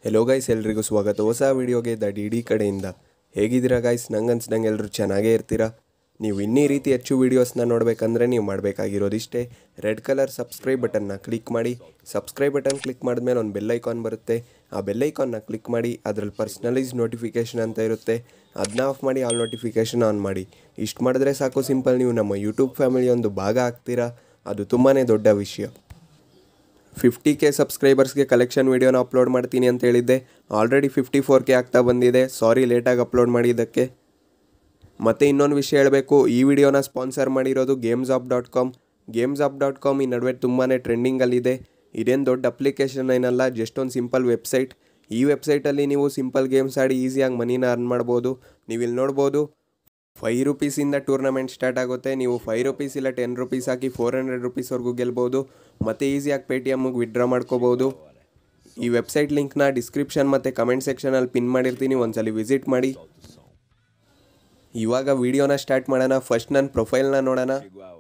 hello guys ಎಲ್ರಿಗೂ ಸ್ವಾಗತ ಹೊಸ ವೀಡಿಯೋಗೆ ದ ಡಿ ಡಿ ಕಡೆಯಿಂದ ಹೇಗಿದ್ದೀರಾ ಗೈಸ್ ನಂಗೆ ಅನ್ಸ್ದಂಗೆ ಎಲ್ಲರೂ ಚೆನ್ನಾಗೇ ಇರ್ತೀರಾ ನೀವು ಇನ್ನೀ ರೀತಿ ಹೆಚ್ಚು ವೀಡಿಯೋಸ್ನ ನೋಡಬೇಕಂದ್ರೆ ನೀವು ಮಾಡಬೇಕಾಗಿರೋದಿಷ್ಟೇ ರೆಡ್ ಕಲರ್ ಸಬ್ಸ್ಕ್ರೈಬ್ ಬಟನ್ನ ಕ್ಲಿಕ್ ಮಾಡಿ ಸಬ್ಸ್ಕ್ರೈಬ್ ಬಟನ್ ಕ್ಲಿಕ್ ಮಾಡಿದ್ಮೇಲೆ ಒಂದು ಬೆಲ್ ಐಕಾನ್ ಬರುತ್ತೆ ಆ ಬೆಲ್ ಐಕಾನ್ನ ಕ್ಲಿಕ್ ಮಾಡಿ ಅದರಲ್ಲಿ ಪರ್ಸ್ನಲೈಸ್ ನೋಟಿಫಿಕೇಷನ್ ಅಂತ ಇರುತ್ತೆ ಅದನ್ನ ಆಫ್ ಮಾಡಿ ಆಲ್ ನೋಟಿಫಿಕೇಷನ್ ಆನ್ ಮಾಡಿ ಇಷ್ಟು ಮಾಡಿದ್ರೆ ಸಾಕು ಸಿಂಪಲ್ ನೀವು ನಮ್ಮ ಯೂಟ್ಯೂಬ್ ಫ್ಯಾಮಿಲಿ ಒಂದು ಭಾಗ ಆಗ್ತೀರಾ ಅದು ತುಂಬಾ ದೊಡ್ಡ ವಿಷಯ ಫಿಫ್ಟಿ ಕೆ ಸಬ್ಸ್ಕ್ರೈಬರ್ಸ್ಗೆ ಕಲೆಕ್ಷನ್ ವೀಡಿಯೋನ ಅಪ್ಲೋಡ್ ಮಾಡ್ತೀನಿ ಅಂತ ಹೇಳಿದ್ದೆ ಆಲ್ರೆಡಿ ಫಿಫ್ಟಿ ಫೋರ್ ಕೆ ಆಗ್ತಾ ಬಂದಿದೆ ಸಾರಿ ಲೇಟಾಗಿ ಅಪ್ಲೋಡ್ ಮಾಡಿದ್ದಕ್ಕೆ ಮತ್ತು ಇನ್ನೊಂದು ವಿಷಯ ಹೇಳಬೇಕು ಈ ವಿಡಿಯೋನ ಸ್ಪಾನ್ಸರ್ ಮಾಡಿರೋದು games app dot com games app dot com ಈ ನಡುವೆ ತುಂಬಾ ಟ್ರೆಂಡಿಂಗಲ್ಲಿದೆ ಇದೇನು ದೊಡ್ಡ ಅಪ್ಲಿಕೇಶನ್ ಏನಲ್ಲ ಜಸ್ಟ್ ಒಂದು ಸಿಂಪಲ್ ವೆಬ್ಸೈಟ್ ಈ ವೆಬ್ಸೈಟಲ್ಲಿ ನೀವು ಸಿಂಪಲ್ ಗೇಮ್ಸ್ ಆಡಿ ಈಸಿಯಾಗಿ ಮನಿನ ಅರ್ನ್ ಮಾಡ್ಬೋದು ನೀವು ಇಲ್ಲಿ ನೋಡ್ಬೋದು ಫೈ ರುಪೀಸಿಂದ ಟೂರ್ನಮೆಂಟ್ ಸ್ಟಾರ್ಟ್ ಆಗುತ್ತೆ ನೀವು ಫೈ ರುಪೀಸ್ ಇಲ್ಲ ಟೆನ್ ರುಪೀಸ್ ಹಾಕಿ ಫೋರ್ ಹಂಡ್ರೆಡ್ ರುಪೀಸ್ವರೆಗೂ ಗೆಲ್ಬೋದು ಮತ್ತು ಈಸಿಯಾಗಿ ಪೇ ಟಿ ಎಮ್ಗೆ ವಿಡ್ರಾ ಮಾಡ್ಕೋಬೋದು ಈ ವೆಬ್ಸೈಟ್ ಲಿಂಕ್ನ ಡಿಸ್ಕ್ರಿಪ್ಷನ್ ಮತ್ತು ಕಮೆಂಟ್ ಸೆಕ್ಷನಲ್ಲಿ ಪಿನ್ ಮಾಡಿರ್ತೀನಿ ಒಂದ್ಸಲಿ ವಿಸಿಟ್ ಮಾಡಿ ಇವಾಗ ವಿಡಿಯೋನ ಸ್ಟಾರ್ಟ್ ಮಾಡೋಣ ಫಸ್ಟ್ ನನ್ನ ಪ್ರೊಫೈಲ್ನ ನೋಡೋಣ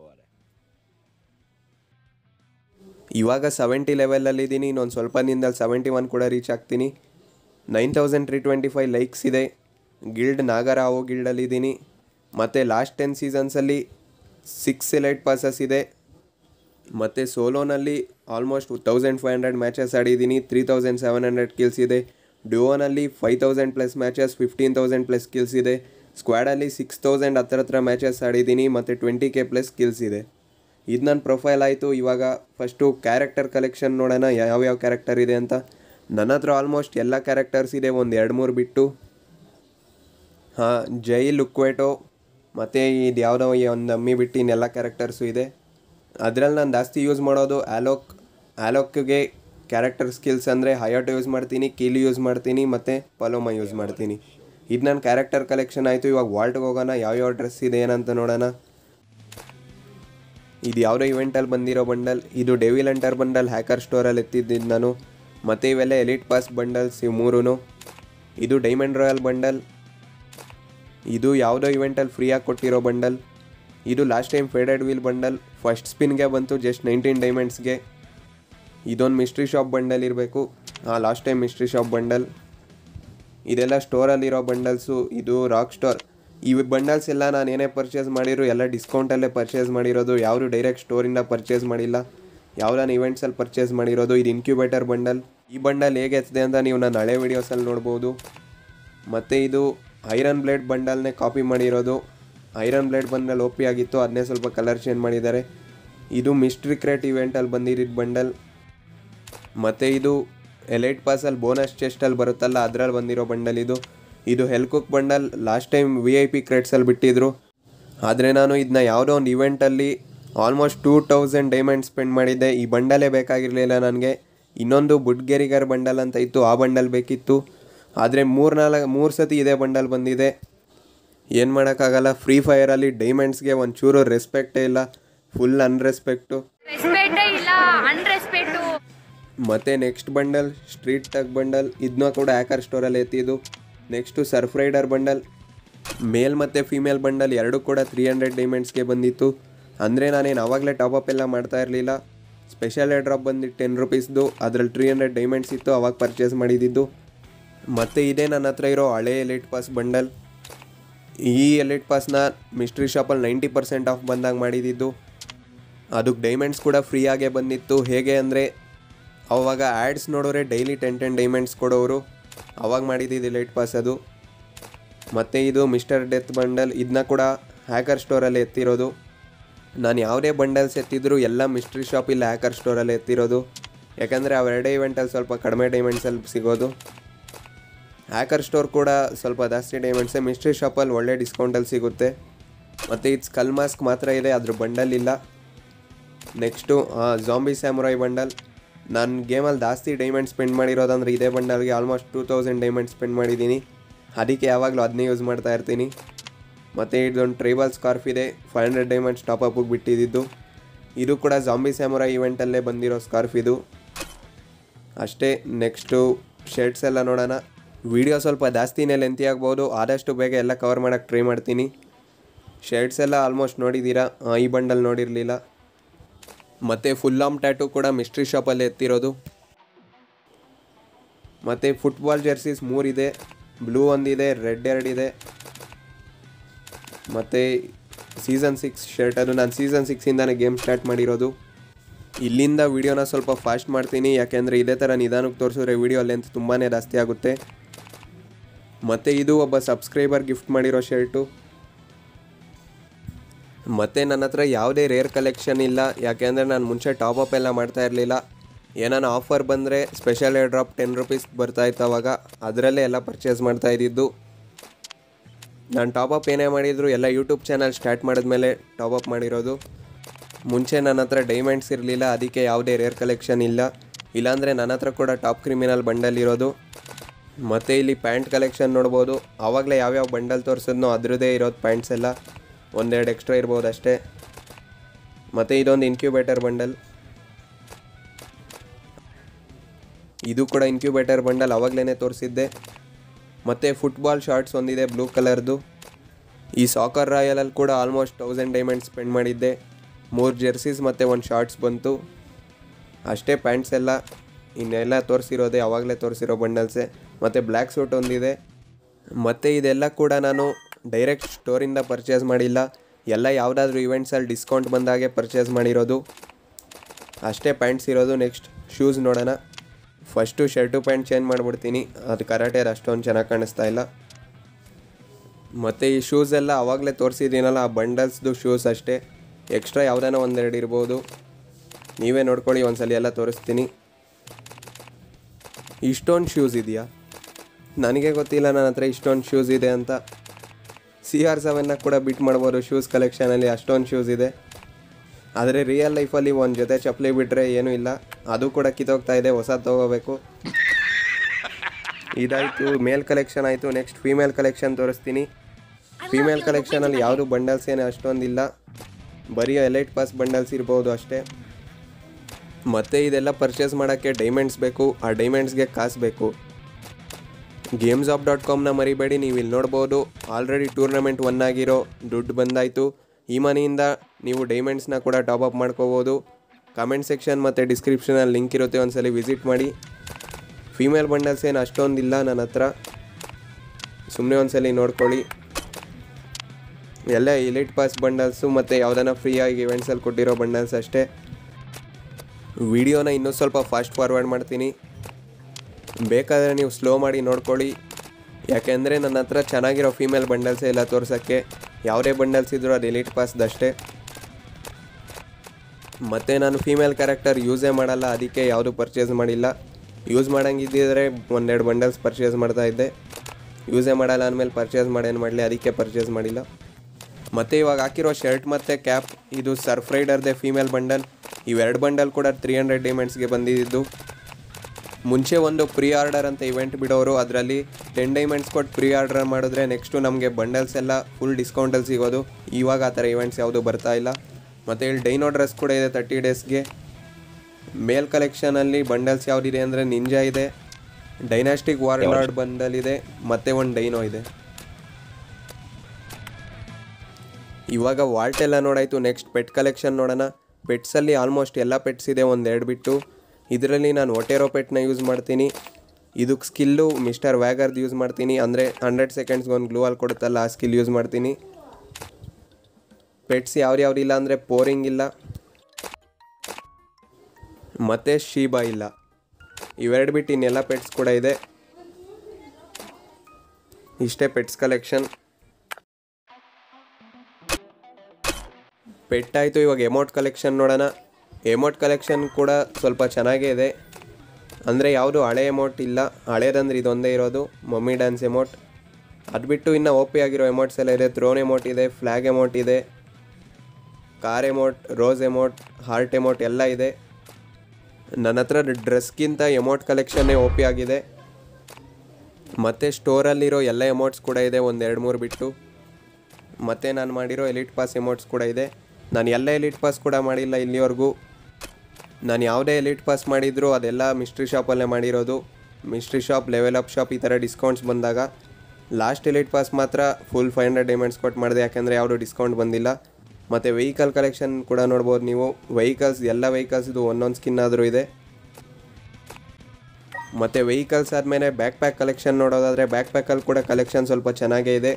ಇವಾಗ ಸೆವೆಂಟಿ ಲೆವೆಲಲ್ಲಿದ್ದೀನಿ ಇನ್ನೊಂದು ಸ್ವಲ್ಪ ದಿನದಲ್ಲಿ ಸೆವೆಂಟಿ ಒನ್ ಕೂಡ ರೀಚ್ ಆಗ್ತೀನಿ nine thousand three twenty five likes ಇದೆ ಗಿಲ್ಡ್ ನಾಗರಾವೋ ಗಿಲ್ಡಲ್ಲಿದ್ದೀನಿ ಮತ್ತು ಲಾಸ್ಟ್ ಟೆನ್ ಸೀಸನ್ಸಲ್ಲಿ ಸಿಕ್ಸ್ ಎಲೈಟ್ ಪಾಸಸ್ ಇದೆ ಮತ್ತು ಸೋಲೋನಲ್ಲಿ almost thousand five hundred matches ಆಡಿದ್ದೀನಿ three thousand seven hundred kills ಇದೆ ಡ್ಯೂವೋನಲ್ಲಿ five thousand plus matches fifteen thousand plus kills ಇದೆ ಸ್ಕ್ವಾಡಲ್ಲಿ ಸಿಕ್ಸ್ ತೌಸಂಡ್ ಹತ್ರ ಹತ್ರ ಮ್ಯಾಚಸ್ ಆಡಿದ್ದೀನಿ ಮತ್ತು ಟ್ವೆಂಟಿ ಕೆ ಪ್ಲಸ್ ಸ್ಕಿಲ್ಸ್ ಇದೆ ಇದು ನನ್ನ ಪ್ರೊಫೈಲ್ ಆಯಿತು ಇವಾಗ ಫಸ್ಟು ಕ್ಯಾರೆಕ್ಟರ್ ಕಲೆಕ್ಷನ್ ನೋಡೋಣ ಯಾವ್ಯಾವ ಕ್ಯಾರೆಕ್ಟರ್ ಇದೆ ಅಂತ ನನ್ನ ಹತ್ರ ಆಲ್ಮೋಸ್ಟ್ ಎಲ್ಲ ಕ್ಯಾರೆಕ್ಟರ್ಸ್ ಇದೆ ಒಂದು ಎರಡು ಮೂರು ಬಿಟ್ಟು ಹಾಂ ಜೈ ಲುಕ್ವೇಟೋ ಮತ್ತು ಇದು ಯಾವುದೋ ಒಂದು ಅಮ್ಮಿ ಬಿಟ್ಟು ಇನ್ನೆಲ್ಲ ಕ್ಯಾರೆಕ್ಟರ್ಸು ಇದೆ ಅದರಲ್ಲಿ ನಾನು ಜಾಸ್ತಿ ಯೂಸ್ ಮಾಡೋದು ಆಲೋಕ್ ಆಲೋಕ್ಗೆ ಕ್ಯಾರೆಕ್ಟರ್ ಸ್ಕಿಲ್ಸ್ ಅಂದರೆ ಹಯಾಟೋ ಯೂಸ್ ಮಾಡ್ತೀನಿ ಕೀಲಿ ಯೂಸ್ ಮಾಡ್ತೀನಿ ಮತ್ತು ಪಲೋಮ ಯೂಸ್ ಮಾಡ್ತೀನಿ ಇದು ನನ್ನ ಕ್ಯಾರೆಕ್ಟರ್ ಕಲೆಕ್ಷನ್ ಆಯಿತು ಇವಾಗ ವಾಲ್ಟ್ಗೆ ಹೋಗೋಣ ಯಾವ್ಯಾವ ಡ್ರೆಸ್ ಇದೆ ಏನಂತ ನೋಡೋಣ ಇದು ಯಾವುದೋ ಇವೆಂಟಲ್ಲಿ ಬಂದಿರೋ ಬಂಡಲ್ ಇದು ಡೆವಿಲ್ ಅಂಟರ್ ಬಂಡಲ್ ಹ್ಯಾಕರ್ ಸ್ಟೋರಲ್ಲಿ ಎತ್ತಿದ್ದು ನಾನು ಮತ್ತು ಇವೆಲ್ಲ ಎಲಿಟ್ ಪಾಸ್ ಬಂಡಲ್ಸ್ ಇವು ಮೂರೂ ಇದು ಡೈಮಂಡ್ ರಾಯಲ್ ಬಂಡಲ್ ಇದು ಯಾವುದೋ ಇವೆಂಟಲ್ಲಿ ಫ್ರೀಯಾಗಿ ಕೊಟ್ಟಿರೋ ಬಂಡಲ್ ಇದು last time faded wheel bundle first ಸ್ಪಿನ್ಗೆ ಬಂತು ಜಸ್ಟ್ ನೈನ್ಟೀನ್ ಡೈಮಂಡ್ಸ್ಗೆ ಇದೊಂದು ಮಿಸ್ಟ್ರಿ ಶಾಪ್ ಬಂಡಲ್ ಇರಬೇಕು ಹಾಂ last time mystery shop bundle ಇದೆಲ್ಲ ಸ್ಟೋರಲ್ಲಿರೋ ಬಂಡಲ್ಸು ಇದು ರಾಕ್ ಸ್ಟೋರ್ ಈ ಬಂಡಲ್ಸ್ ಎಲ್ಲ ನಾನು ಏನೇ ಪರ್ಚೇಸ್ ಮಾಡಿರೋ ಎಲ್ಲ ಡಿಸ್ಕೌಂಟಲ್ಲೇ ಪರ್ಚೇಸ್ ಮಾಡಿರೋದು ಯಾವುದು ಡೈರೆಕ್ಟ್ ಸ್ಟೋರಿಂದ ಪರ್ಚೇಸ್ ಮಾಡಿಲ್ಲ ಯಾವ ನಾನು ಇವೆಂಟ್ಸಲ್ಲಿ ಪರ್ಚೇಸ್ ಮಾಡಿರೋದು ಇದು ಇನ್ಕ್ಯುಬೇಟರ್ ಬಂಡಲ್ ಈ ಬಂಡಲ್ ಹೇಗೆ ಎತ್ತಿದೆ ಅಂತ ನೀವು ನಾನು ಹಳೆ ವೀಡಿಯೋಸಲ್ಲಿ ನೋಡ್ಬೋದು ಮತ್ತು ಇದು ಐರನ್ ಬ್ಲೇಡ್ ಬಂಡಲ್ನೇ ಕಾಪಿ ಮಾಡಿರೋದು ಐರನ್ ಬ್ಲೇಡ್ ಬಂಡಲ್ ಓಪಿ ಆಗಿತ್ತು ಅದನ್ನೇ ಸ್ವಲ್ಪ ಕಲರ್ ಚೇಂಜ್ ಮಾಡಿದ್ದಾರೆ ಇದು ಮಿಸ್ಟ್ರಿ ಕ್ರೇಟ್ ಇವೆಂಟಲ್ಲಿ ಬಂದಿರಿದ ಬಂಡಲ್ ಮತ್ತು ಇದು ಎಲೈಟ್ ಪಾಸಲ್ಲಿ ಬೋನಸ್ ಚೆಸ್ಟಲ್ಲಿ ಬರುತ್ತಲ್ಲ ಅದರಲ್ಲಿ ಬಂದಿರೋ ಬಂಡಲ್ ಇದು ಇದು ಹೆಲ್ಕುಕ್ bundle last time V I P ಕ್ರೇಟ್ಸಲ್ಲಿ ಬಿಟ್ಟಿದ್ರು ಆದರೆ ನಾನು ಇದನ್ನ ಯಾವುದೋ ಒಂದು ಇವೆಂಟಲ್ಲಿ almost two thousand diamond spend ಮಾಡಿದ್ದೆ ಈ ಬಂಡಲೇ ಬೇಕಾಗಿರಲಿಲ್ಲ ನನಗೆ ಇನ್ನೊಂದು ಬುಡ್ಗೆರಿಗರ್ ಬಂಡಲ್ ಅಂತ ಇತ್ತು ಆ ಬಂಡಲ್ ಬೇಕಿತ್ತು ಆದರೆ ಮೂರು ನಾಲ್ಕು ಮೂರು ಸತಿ ಇದೇ ಬಂಡಲ್ ಬಂದಿದೆ ಏನು ಮಾಡೋಕ್ಕಾಗಲ್ಲ ಫ್ರೀ ಫೈರಲ್ಲಿ ಡೈಮಂಡ್ಸ್ಗೆ ಒಂಚೂರು ರೆಸ್ಪೆಕ್ಟೇ ಇಲ್ಲ ಫುಲ್ ಅನ್ರೆಸ್ಪೆಕ್ಟು ರೆಸ್ಪೆಕ್ಟೇ ಇಲ್ಲ ಅನ್ರೆಸ್ಪೆಕ್ಟು ಮತ್ತು next bundle street thug bundle ಇದನ್ನ ಕೂಡ ಹ್ಯಾಕರ್ ಸ್ಟೋರಲ್ಲಿ ಎತ್ತಿದ್ದು next surf rider bundle male ಮತ್ತು ಫಿಮೇಲ್ ಬಂಡಲ್ ಎರಡೂ ಕೂಡ ತ್ರೀ ಹಂಡ್ರೆಡ್ ಡೈಮಂಡ್ಸ್ಗೆ ಬಂದಿತ್ತು ಅಂದರೆ ನಾನೇನು ಆವಾಗಲೇ ಟಾಪಪ್ ಎಲ್ಲ ಮಾಡ್ತಾ ಇರಲಿಲ್ಲ ಸ್ಪೆಷಲ್ ಏರ್ ಡ್ರಾಪ್ ಬಂದು ಟೆನ್ ರುಪೀಸ್ದು ಅದರಲ್ಲಿ ತ್ರೀ ಹಂಡ್ರೆಡ್ ಡೈಮಂಡ್ಸ್ ಇತ್ತು ಅವಾಗ ಪರ್ಚೇಸ್ ಮಾಡಿದ್ದು ಮತ್ತು ಇದೇ ನನ್ನ ಹತ್ರ ಇರೋ ಹಳೆ ಎಲಿಟ್ ಪಾಸ್ ಬಂಡಲ್ ಈ ಎಲಿಟ್ ಪಾಸ್ನ ಮಿಸ್ಟ್ರಿ ಶಾಪಲ್ಲಿ ನೈಂಟಿ ಪರ್ಸೆಂಟ್ ಆಫ್ ಬಂದಾಗ ಮಾಡಿದ್ದು ಅದಕ್ಕೆ ಡೈಮಂಡ್ಸ್ ಕೂಡ ಫ್ರೀಯಾಗೇ ಬಂದಿತ್ತು ಹೇಗೆ ಅಂದರೆ ಅವಾಗ ಆ್ಯಡ್ಸ್ ನೋಡೋರೆ ಡೈಲಿ ಟೆನ್ ಟೆನ್ ಡೈಮಂಡ್ಸ್ ಕೊಡೋರು ಅವಾಗ ಮಾಡಿದ್ದು ಲೈಟ್ ಪಾಸ್ ಅದು ಮತ್ತು ಇದು ಮಿಸ್ಟರ್ ಡೆತ್ ಬಂಡಲ್ ಇದನ್ನ ಕೂಡ ಹ್ಯಾಕರ್ ಸ್ಟೋರಲ್ಲಿ ಎತ್ತಿರೋದು ನಾನು ಯಾವುದೇ ಬಂಡಲ್ಸ್ ಎತ್ತಿದ್ರು ಎಲ್ಲ ಮಿಸ್ಟ್ರಿ ಶಾಪ್ ಇಲ್ಲ ಹ್ಯಾಕರ್ ಸ್ಟೋರಲ್ಲಿ ಎತ್ತಿರೋದು ಯಾಕಂದರೆ ಅವೆರಡೇ ಇವೆಂಟಲ್ಲಿ ಸ್ವಲ್ಪ ಕಡಿಮೆ ಡೈಮಂಡ್ಸಲ್ಲಿ ಸಿಗೋದು ಹ್ಯಾಕರ್ ಸ್ಟೋರ್ ಕೂಡ ಸ್ವಲ್ಪ ಜಾಸ್ತಿ ಡೈಮಂಡ್ಸೇ ಮಿಸ್ಟ್ರಿ ಶಾಪಲ್ಲಿ ಒಳ್ಳೆ ಡಿಸ್ಕೌಂಟಲ್ಲಿ ಸಿಗುತ್ತೆ ಮತ್ತು ಇದು ಸ್ಕಲ್ ಮಾಸ್ಕ್ ಮಾತ್ರ ಇದೆ ಅದ್ರ ಬಂಡಲ್ ಇಲ್ಲ ನೆಕ್ಸ್ಟು ಜಾಂಬಿ ಸ್ಯಾಮುರೈ ಬಂಡಲ್ ನಾನು ಗೇಮಲ್ಲಿ ಜಾಸ್ತಿ ಡೈಮಂಡ್ ಸ್ಪೆಂಡ್ ಮಾಡಿರೋದಂದ್ರೆ ಇದೇ ಬಂಡಲ್ಗೆ almost two thousand diamond spend ಮಾಡಿದ್ದೀನಿ ಅದಕ್ಕೆ ಯಾವಾಗಲೂ ಅದನ್ನೇ ಯೂಸ್ ಮಾಡ್ತಾ ಇರ್ತೀನಿ ಮತ್ತು ಇದೊಂದು ಟ್ರೈಬಲ್ ಸ್ಕಾರ್ಫ್ ಇದೆ ಫೈವ್ ಹಂಡ್ರೆಡ್ ಡೈಮಂಡ್ಸ್ ಟಾಪ್ ಅಪ್ಗೆ ಬಿಟ್ಟಿದ್ದು ಇದು ಕೂಡ ಜಾಂಬಿ ಸ್ಯಾಮುರೈ ಇವೆಂಟಲ್ಲೇ ಬಂದಿರೋ ಸ್ಕಾರ್ಫ್ ಇದು ಅಷ್ಟೇ ನೆಕ್ಸ್ಟು ಶರ್ಟ್ಸ್ ಎಲ್ಲ ನೋಡೋಣ ವಿಡಿಯೋ ಸ್ವಲ್ಪ ಜಾಸ್ತಿನೇ ಲೆಂತಿ ಆಗ್ಬೋದು ಆದಷ್ಟು ಬೇಗ ಎಲ್ಲ ಕವರ್ ಮಾಡೋಕ್ಕೆ ಟ್ರೈ ಮಾಡ್ತೀನಿ ಶರ್ಟ್ಸ್ ಎಲ್ಲ ಆಲ್ಮೋಸ್ಟ್ ನೋಡಿದ್ದೀರಾ ಆ, ಈ ಬಂಡಲ್ ನೋಡಿರಲಿಲ್ಲ ಮತ್ತು ಫುಲ್ ಆಮ್ ಟ್ಯಾಟು ಕೂಡ ಮಿಸ್ಟ್ರಿ ಶಾಪಲ್ಲಿ ಎತ್ತಿರೋದು ಮತ್ತು ಫುಟ್ಬಾಲ್ ಜರ್ಸೀಸ್ ಮೂರಿದೆ ಬ್ಲೂ ಒಂದಿದೆ ರೆಡ್ ಎರಡಿದೆ ಮತ್ತು ಸೀಸನ್ ಸಿಕ್ಸ್ ಶರ್ಟ್ ಅದು ನಾನು ಸೀಸನ್ ಸಿಕ್ಸಿಂದಾನೇ ಗೇಮ್ ಸ್ಟಾರ್ಟ್ ಮಾಡಿರೋದು ಇಲ್ಲಿಂದ ವಿಡಿಯೋನ ಸ್ವಲ್ಪ ಫಾಸ್ಟ್ ಮಾಡ್ತೀನಿ ಯಾಕೆಂದರೆ ಇದೇ ಥರ ನಿಧಾನಕ್ಕೆ ತೋರಿಸಿದ್ರೆ ವಿಡಿಯೋ ಲೆಂತ್ ತುಂಬಾ ಜಾಸ್ತಿ ಆಗುತ್ತೆ ಮತ್ತು ಇದು ಒಬ್ಬ ಸಬ್ಸ್ಕ್ರೈಬರ್ ಗಿಫ್ಟ್ ಮಾಡಿರೋ ಶರ್ಟು ಮತ್ತು ನನ್ನ ಹತ್ರ ಯಾವುದೇ ರೇರ್ ಕಲೆಕ್ಷನ್ ಇಲ್ಲ ಯಾಕೆಂದರೆ ನಾನು ಮುಂಚೆ ಟಾಪ್ ಅಪ್ ಎಲ್ಲ ಮಾಡ್ತಾ ಇರಲಿಲ್ಲ ಏನಾನ ಆಫರ್ ಬಂದರೆ special air drop ten rupees ಬರ್ತಾಯಿತ್ತು ಅವಾಗ ಅದರಲ್ಲೇ ಎಲ್ಲ ಪರ್ಚೇಸ್ ಮಾಡ್ತಾ ಇದ್ದಿದ್ದು ನಾನು ಟಾಪ್ ಅಪ್ ಏನೇ ಮಾಡಿದ್ರು ಎಲ್ಲ ಯೂಟ್ಯೂಬ್ ಚಾನಲ್ ಸ್ಟಾರ್ಟ್ ಮಾಡಿದ್ಮೇಲೆ ಟಾಪ್ ಅಪ್ ಮಾಡಿರೋದು ಮುಂಚೆ ನನ್ನ ಹತ್ರ ಡೈಮಂಡ್ಸ್ ಇರಲಿಲ್ಲ ಅದಕ್ಕೆ ಯಾವುದೇ ರೇರ್ ಕಲೆಕ್ಷನ್ ಇಲ್ಲ ಇಲ್ಲಾಂದರೆ ನನ್ನ ಹತ್ರ ಕೂಡ ಟಾಪ್ ಕ್ರಿಮಿನಲ್ ಬಂಡಲ್ ಇರೋದು ಮತ್ತು ಇಲ್ಲಿ ಪ್ಯಾಂಟ್ ಕಲೆಕ್ಷನ್ ನೋಡ್ಬೋದು ಆವಾಗಲೇ ಯಾವ್ಯಾವ ಬಂಡಲ್ ತೋರಿಸಿದ್ನೋ ಅದ್ರದ್ದೇ ಇರೋದು ಪ್ಯಾಂಟ್ಸ್ ಎಲ್ಲ ಒಂದೆರಡು ಎಕ್ಸ್ಟ್ರಾ ಇರ್ಬೋದು ಅಷ್ಟೇ ಮತ್ತು ಇದೊಂದು ಇನ್ಕ್ಯುಬೇಟರ್ ಬಂಡಲ್ ಇದು ಕೂಡ ಇನ್ಕ್ಯುಬೇಟರ್ ಬಂಡಲ್ ಆವಾಗಲೇ ತೋರಿಸಿದ್ದೆ ಮತ್ತು ಫುಟ್ಬಾಲ್ ಶಾರ್ಟ್ಸ್ ಒಂದಿದೆ ಬ್ಲೂ ಕಲರ್ದು ಈ ಸಾಕರ್ ರಾಯಲಲ್ಲಿ ಕೂಡ ಆಲ್ಮೋಸ್ಟ್ ತೌಸಂಡ್ ಡೈಮಂಡ್ ಸ್ಪೆಂಡ್ ಮಾಡಿದ್ದೆ ಮೂರು ಜೆರ್ಸೀಸ್ ಮತ್ತು ಒಂದು ಶಾರ್ಟ್ಸ್ ಬಂತು ಅಷ್ಟೇ ಪ್ಯಾಂಟ್ಸ್ ಎಲ್ಲ ಇನ್ನೆಲ್ಲ ತೋರಿಸಿರೋದೆ ಆವಾಗಲೇ ತೋರಿಸಿರೋ ಬಂಡಲ್ಸೆ ಮತ್ತು ಬ್ಲ್ಯಾಕ್ ಸೂಟ್ ಒಂದಿದೆ ಮತ್ತು ಇದೆಲ್ಲ ಕೂಡ ನಾನು ಡೈರೆಕ್ಟ್ ಸ್ಟೋರಿಂದ ಪರ್ಚೇಸ್ ಮಾಡಿಲ್ಲ ಎಲ್ಲ ಯಾವುದಾದ್ರೂ ಇವೆಂಟ್ಸಲ್ಲಿ ಡಿಸ್ಕೌಂಟ್ ಬಂದಾಗೆ ಪರ್ಚೇಸ್ ಮಾಡಿರೋದು ಅಷ್ಟೇ ಪ್ಯಾಂಟ್ಸ್ ಇರೋದು ನೆಕ್ಸ್ಟ್ ಶೂಸ್ ನೋಡೋಣ ಫಸ್ಟು ಶರ್ಟು ಪ್ಯಾಂಟ್ ಚೇಂಜ್ ಮಾಡಿಬಿಡ್ತೀನಿ ಅದು ಕರಾಟೆದು ಅಷ್ಟೊಂದು ಚೆನ್ನಾಗಿ ಕಾಣಿಸ್ತಾ ಇಲ್ಲ ಮತ್ತು ಈ ಶೂಸ್ ಎಲ್ಲ ಆವಾಗಲೇ ತೋರಿಸಿದ್ದೀನಲ್ಲ ಆ ಬಂಡಲ್ಸ್ದು ಶೂಸ್ ಅಷ್ಟೇ ಎಕ್ಸ್ಟ್ರಾ ಯಾವುದಾನ ಒಂದೆರಡು ಇರ್ಬೋದು ನೀವೇ ನೋಡ್ಕೊಳ್ಳಿ ಒಂದ್ಸಲ ಎಲ್ಲ ತೋರಿಸ್ತೀನಿ ಇಷ್ಟೊಂದು ಶೂಸ್ ಇದೆಯಾ ನನಗೆ ಗೊತ್ತಿಲ್ಲ ನನ್ನ ಹತ್ರ ಇಷ್ಟೊಂದು ಶೂಸ್ ಇದೆ ಅಂತ ಸಿ ಆರ್ ಸೆವೆನ್ನ ಕೂಡ ಬಿಟ್ ಮಾಡ್ಬೋದು ಶೂಸ್ ಕಲೆಕ್ಷನಲ್ಲಿ ಅಷ್ಟೊಂದು ಶೂಸ್ ಇದೆ ಆದರೆ ರಿಯಲ್ ಲೈಫಲ್ಲಿ ಒಂದು ಜೊತೆ ಚಪ್ಪಲಿ ಬಿಟ್ಟರೆ ಏನೂ ಇಲ್ಲ ಅದು ಕೂಡ ಕಿತ್ತೋಗ್ತಾ ಇದೆ ಹೊಸ ತೊಗೋಬೇಕು ಇದಾಯಿತು ಮೇಲ್ ಕಲೆಕ್ಷನ್ ಆಯಿತು ನೆಕ್ಸ್ಟ್ ಫೀಮೇಲ್ ಕಲೆಕ್ಷನ್ ತೋರಿಸ್ತೀನಿ ಫೀಮೇಲ್ ಕಲೆಕ್ಷನಲ್ಲಿ ಯಾವುದು ಬಂಡಲ್ಸ್ ಏನು ಅಷ್ಟೊಂದಿಲ್ಲ ಬರೀ ಎಲೈಟ್ ಪಾಸ್ ಬಂಡಲ್ಸ್ ಇರ್ಬೋದು ಅಷ್ಟೇ ಮತ್ತು ಇದೆಲ್ಲ ಪರ್ಚೇಸ್ ಮಾಡೋಕ್ಕೆ ಡೈಮಂಡ್ಸ್ ಬೇಕು ಆ ಡೈಮಂಡ್ಸ್ಗೆ ಕಾಸು ಬೇಕು ಗೇಮ್ಸ್ ಆಫ್ ಡಾಟ್ ಕಾಮ್ನ ಮರಿಬೇಡಿ ನೀವು ಇಲ್ಲಿ ನೋಡ್ಬೋದು ಆಲ್ರೆಡಿ ಟೂರ್ನಮೆಂಟ್ ಒನ್ ಆಗಿರೋ ದುಡ್ಡು ಬಂದಾಯಿತು ಈ ಮನಿಯಿಂದ ನೀವು ಡೈಮಂಡ್ಸ್ನ ಕೂಡ ಟಾಪ್ ಅಪ್ ಮಾಡ್ಕೋಬೋದು ಕಮೆಂಟ್ ಸೆಕ್ಷನ್ ಮತ್ತು ಡಿಸ್ಕ್ರಿಪ್ಷನಲ್ಲಿ ಲಿಂಕ್ ಇರುತ್ತೆ ಒಂದ್ಸಲಿ ವಿಸಿಟ್ ಮಾಡಿ ಫೀಮೇಲ್ ಬಂಡಲ್ಸ್ ಏನು ಅಷ್ಟೊಂದಿಲ್ಲ ನನ್ನ ಹತ್ರ ಸುಮ್ಮನೆ ಒಂದ್ಸಲಿ ನೋಡ್ಕೊಳ್ಳಿ ಎಲ್ಲ ಎಲಿಟ್ ಪಾಸ್ ಬಂಡಲ್ಸು ಮತ್ತು ಯಾವುದನ್ನ ಫ್ರೀಯಾಗಿ ಇವೆಂಟ್ಸಲ್ಲಿ ಕೊಟ್ಟಿರೋ ಬಂಡಲ್ಸ್ ಅಷ್ಟೇ ವಿಡಿಯೋನ ಇನ್ನೂ ಸ್ವಲ್ಪ ಫಾಸ್ಟ್ ಫಾರ್ವರ್ಡ್ ಮಾಡ್ತೀನಿ ಬೇಕಾದರೆ ನೀವು ಸ್ಲೋ ಮಾಡಿ ನೋಡ್ಕೊಳ್ಳಿ ಯಾಕೆಂದರೆ ನನ್ನ ಹತ್ರ ಚೆನ್ನಾಗಿರೋ ಫೀಮೇಲ್ ಬಂಡಲ್ಸೇ ಎಲ್ಲ ತೋರ್ಸೋಕ್ಕೆ ಯಾವುದೇ ಬಂಡಲ್ಸ್ ಇದ್ರೂ ಅದು ಎಲಿಟ್ ಪಾಸ್ದಷ್ಟೇ ಮತ್ತು ನಾನು ಫೀಮೇಲ್ ಕ್ಯಾರೆಕ್ಟರ್ ಯೂಸೇ ಮಾಡಲ್ಲ ಅದಕ್ಕೆ ಯಾವುದು ಪರ್ಚೇಸ್ ಮಾಡಿಲ್ಲ ಯೂಸ್ ಮಾಡಂಗಿದ್ದಿದ್ರೆ ಒಂದೆರಡು ಬಂಡಲ್ಸ್ ಪರ್ಚೇಸ್ ಮಾಡ್ತಾ ಇದ್ದೆ ಯೂಸೇ ಮಾಡಲ್ಲ ಅಂದಮೇಲೆ ಪರ್ಚೇಸ್ ಮಾಡೇನು ಮಾಡಲಿ ಅದಕ್ಕೆ ಪರ್ಚೇಸ್ ಮಾಡಿಲ್ಲ ಮತ್ತು ಇವಾಗ ಹಾಕಿರೋ ಶರ್ಟ್ ಮತ್ತು ಕ್ಯಾಪ್ ಇದು ಸರ್ಫ್ ರೈಡರ್ದೇ ಫೀಮೇಲ್ ಬಂಡಲ್ ಇವೆರಡು ಬಂಡಲ್ ಕೂಡ ತ್ರೀ ಹಂಡ್ರೆಡ್ ಡೈಮಂಡ್ಸ್ಗೆ ಬಂದಿದ್ದು ಮುಂಚೆ ಒಂದು ಪ್ರೀ ಆರ್ಡರ್ ಅಂತ ಇವೆಂಟ್ ಬಿಡೋರು ಅದರಲ್ಲಿ ಟೆನ್ ಡೈಮಂಡ್ಸ್ ಕೊಟ್ಟು ಪ್ರೀ ಆರ್ಡರ್ ಮಾಡಿದ್ರೆ ನೆಕ್ಸ್ಟು ನಮಗೆ ಬಂಡಲ್ಸ್ ಎಲ್ಲ ಫುಲ್ ಡಿಸ್ಕೌಂಟಲ್ಲಿ ಸಿಗೋದು ಇವಾಗ ಆ ಥರ ಇವೆಂಟ್ಸ್ ಯಾವುದು ಬರ್ತಾ ಇಲ್ಲ ಮತ್ತು ಇಲ್ಲಿ ಡೈನೋ ಡ್ರೆಸ್ ಕೂಡ ಇದೆ ತರ್ಟಿ ಡೇಸ್ಗೆ ಮೇಲ್ ಕಲೆಕ್ಷನಲ್ಲಿ ಬಂಡಲ್ಸ್ ಯಾವುದಿದೆ ಅಂದರೆ ನಿಂಜಾ ಇದೆ ಡೈನಾಸ್ಟಿಕ್ ವಾರ್ಲಾರ್ಡ್ ಬಂಡಲ್ ಇದೆ ಮತ್ತು ಒಂದು ಡೈನೋ ಇದೆ ಇವಾಗ ವಾಲ್ಟ್ ಎಲ್ಲ ನೋಡಾಯಿತು ನೆಕ್ಸ್ಟ್ ಪೆಟ್ ಕಲೆಕ್ಷನ್ ನೋಡೋಣ ಪೆಟ್ಸಲ್ಲಿ ಆಲ್ಮೋಸ್ಟ್ ಎಲ್ಲ ಪೆಟ್ಸ್ ಇದೆ ಒಂದೆರಡು ಬಿಟ್ಟು ಇದರಲ್ಲಿ ನಾನು ಒಟೇರೋ ಪೆಟ್ನ ಯೂಸ್ ಮಾಡ್ತೀನಿ ಇದಕ್ಕೆ ಸ್ಕಿಲ್ಲು ಮಿಸ್ಟರ್ ವ್ಯಾಗರ್ದು ಯೂಸ್ ಮಾಡ್ತೀನಿ ಅಂದರೆ ಹಂಡ್ರೆಡ್ ಸೆಕೆಂಡ್ಸ್ಗೆ ಒಂದು ಗ್ಲೂ ಅಲ್ಲಿ ಕೊಡುತ್ತಲ್ಲ ಆ ಸ್ಕಿಲ್ ಯೂಸ್ ಮಾಡ್ತೀನಿ ಪೆಟ್ಸ್ ಯಾವ್ದು ಇಲ್ಲ ಅಂದರೆ ಪೋರಿಂಗ್ ಇಲ್ಲ ಮತ್ತು ಶೀಬಾ ಇಲ್ಲ ಇವೆರಡು ಬಿಟ್ಟು ಇನ್ನೆಲ್ಲ ಪೆಟ್ಸ್ ಕೂಡ ಇದೆ ಇಷ್ಟೇ ಪೆಟ್ಸ್ ಕಲೆಕ್ಷನ್ ಪೆಟ್ ಆಯಿತು ಇವಾಗ ಎಮೌಂಟ್ ಕಲೆಕ್ಷನ್ ನೋಡೋಣ ಎಮೌಂಟ್ ಕಲೆಕ್ಷನ್ ಕೂಡ ಸ್ವಲ್ಪ ಚೆನ್ನಾಗೇ ಇದೆ ಅಂದರೆ ಯಾವುದು ಹಳೆ ಎಮೌಂಟ್ ಇಲ್ಲ ಹಳೇದಂದ್ರೆ ಇದೊಂದೇ ಇರೋದು ಮಮ್ಮಿ ಡ್ಯಾನ್ಸ್ ಎಮೌಂಟ್ ಅದು ಬಿಟ್ಟು ಇನ್ನು ಓ ಪಿ ಆಗಿರೋ ಎಮೌಂಟ್ಸ್ ಎಲ್ಲ ಇದೆ ಥ್ರೋನ್ ಎಮೌಂಟ್ ಇದೆ ಫ್ಲ್ಯಾಗ್ ಎಮೌಂಟ್ ಇದೆ car emote rose emote heart emote ಎಲ್ಲ ಇದೆ ನನ್ನ ಹತ್ರ ಡ್ರೆಸ್ಗಿಂತ ಎಮೌಂಟ್ ಕಲೆಕ್ಷನ್ನೇ ಓ ಪಿ ಆಗಿದೆ ಮತ್ತು ಸ್ಟೋರಲ್ಲಿರೋ ಎಲ್ಲ ಎಮೌಂಟ್ಸ್ ಕೂಡ ಇದೆ ಒಂದು ಎರಡು ಮೂರು ಬಿಟ್ಟು ಮತ್ತು ನಾನು ಮಾಡಿರೋ ಎಲಿಟ್ ಪಾಸ್ ಎಮೌಂಟ್ಸ್ ಕೂಡ ಇದೆ ನಾನು ಎಲ್ಲ ಎಲಿಟ್ ಪಾಸ್ ಕೂಡ ಮಾಡಿಲ್ಲ ಇಲ್ಲಿವರೆಗೂ ನಾನು ಯಾವುದೇ ಎಲಿಟ್ ಪಾಸ್ ಮಾಡಿದರೂ ಅದೆಲ್ಲ ಮಿಸ್ಟ್ರಿ ಶಾಪಲ್ಲೇ ಮಾಡಿರೋದು mystery shop level up shop ಈ ಥರ ಡಿಸ್ಕೌಂಟ್ಸ್ ಬಂದಾಗ ಲಾಸ್ಟ್ ಎಲಿಟ್ ಪಾಸ್ ಮಾತ್ರ ಫುಲ್ ಫೈವ್ ಹಂಡ್ರೆಡ್ ಡೈಮಂಡ್ಸ್ ಕೊಟ್ಟು ಮಾಡಿದೆ ಯಾಕೆಂದರೆ ಯಾವುದೂ ಡಿಸ್ಕೌಂಟ್ ಬಂದಿಲ್ಲ ಮತ್ತು ವೆಹಿಕಲ್ ಕಲೆಕ್ಷನ್ ಕೂಡ ನೋಡ್ಬೋದು ನೀವು ವೆಹಿಕಲ್ಸ್ ಎಲ್ಲ ವೆಹಿಕಲ್ಸ್ದು ಒಂದೊಂದು ಸ್ಕಿನ್ ಆದರೂ ಇದೆ ಮತ್ತು ವೆಹಿಕಲ್ಸ್ ಆದಮೇಲೆ ಬ್ಯಾಕ್ ಪ್ಯಾಕ್ ಕಲೆಕ್ಷನ್ ನೋಡೋದಾದರೆ ಬ್ಯಾಕ್ ಪ್ಯಾಕಲ್ಲಿ ಕೂಡ ಕಲೆಕ್ಷನ್ ಸ್ವಲ್ಪ ಚೆನ್ನಾಗೇ ಇದೆ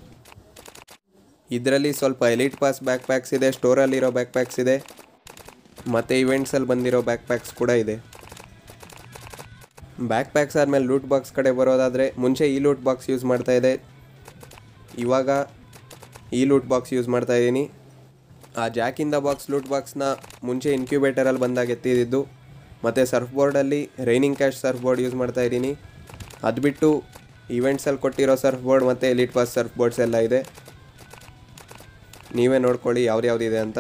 ಇದರಲ್ಲಿ ಸ್ವಲ್ಪ ಎಲಿಟ್ ಪಾಸ್ ಬ್ಯಾಕ್ ಪ್ಯಾಕ್ಸ್ ಇದೆ ಸ್ಟೋರಲ್ಲಿರೋ ಬ್ಯಾಕ್ ಪ್ಯಾಕ್ಸ್ ಇದೆ ಮತ್ತು ಇವೆಂಟ್ಸಲ್ಲಿ ಬಂದಿರೋ ಬ್ಯಾಕ್ ಪ್ಯಾಕ್ಸ್ ಕೂಡ ಇದೆ ಬ್ಯಾಕ್ ಪ್ಯಾಕ್ಸ್ ಆದಮೇಲೆ ಲೂಟ್ ಬಾಕ್ಸ್ ಕಡೆ ಬರೋದಾದರೆ ಮುಂಚೆ ಈ ಲೂಟ್ ಬಾಕ್ಸ್ ಯೂಸ್ ಮಾಡ್ತಾ ಇದೆ ಇವಾಗ ಈ ಲೂಟ್ ಬಾಕ್ಸ್ ಯೂಸ್ ಮಾಡ್ತಾ ಇದ್ದೀನಿ ಆ ಜಾಕಿಂದ ಬಾಕ್ಸ್ ಲೂಟ್ ಬಾಕ್ಸ್ನ ಮುಂಚೆ ಇನ್ಕ್ಯುಬೇಟರಲ್ಲಿ ಬಂದಾಗ ಎತ್ತಿದ್ದು ಮತ್ತು ಸರ್ಫ್ ಬೋರ್ಡಲ್ಲಿ raining cash surfboard use ಮಾಡ್ತಾ ಇದ್ದೀನಿ ಅದು ಬಿಟ್ಟು ಇವೆಂಟ್ಸಲ್ಲಿ ಕೊಟ್ಟಿರೋ ಸರ್ಫ್ ಬೋರ್ಡ್ ಮತ್ತು ಎಲಿಟ್ ಪಾಸ್ ಸರ್ಫ್ ಬೋರ್ಡ್ಸ್ ಎಲ್ಲ ಇದೆ ನೀವೇ ನೋಡ್ಕೊಳ್ಳಿ ಯಾವ್ದ್ಯಾವ್ದಿದೆ ಅಂತ